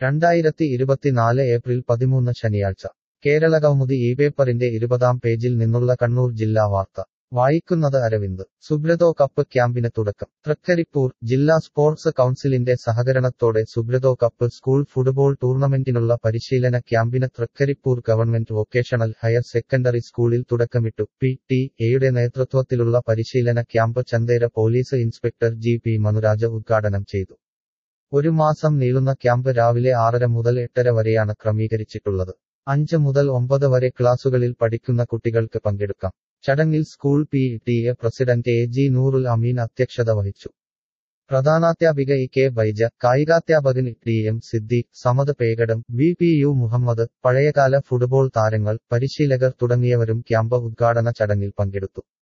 രണ്ടായിരത്തി ഇരുപത്തിനാല് ഏപ്രിൽ പതിമൂന്ന് ശനിയാഴ്ച കേരള കൗമുദി ഈ പേപ്പറിന്റെ ഇരുപതാം പേജിൽ നിന്നുള്ള കണ്ണൂർ ജില്ലാ വാർത്ത വായിക്കുന്നത് അരവിന്ദ് സുബ്രതോ കപ്പ് ക്യാമ്പിന് തുടക്കം തൃക്കരിപ്പൂർ ജില്ലാ സ്പോർട്സ് കൗൺസിലിന്റെ സഹകരണത്തോടെ സുബ്രതോ കപ്പ് സ്കൂൾ ഫുട്ബോൾ ടൂർണമെന്റിനുള്ള പരിശീലന ക്യാമ്പിന് Trikaripur government vocational higher secondary സ്കൂളിൽ തുടക്കമിട്ടു പി ടി എയുടെ നേതൃത്വത്തിലുള്ള പരിശീലന camp Chandera police inspector G P Manuraja ഉദ്ഘാടനം ചെയ്തു ഒരു മാസം നീളുന്ന ക്യാമ്പ് രാവിലെ ആറര മുതൽ എട്ടര വരെയാണ് ക്രമീകരിച്ചിട്ടുള്ളത് അഞ്ച് മുതൽ ഒമ്പത് വരെ ക്ലാസുകളിൽ പഠിക്കുന്ന കുട്ടികൾക്ക് പങ്കെടുക്കാം ചടങ്ങിൽ school P T A president A G Noorul Ameen അധ്യക്ഷത വഹിച്ചു പ്രധാനാധ്യാപിക ഇ കെ ബൈജ കായികാധ്യാപകൻ T M Siddique Samad Pegadam V P U Muhammad പഴയകാല ഫുട്ബോൾ താരങ്ങൾ പരിശീലകർ തുടങ്ങിയവരും ക്യാമ്പ് ഉദ്ഘാടന ചടങ്ങിൽ പങ്കെടുത്തു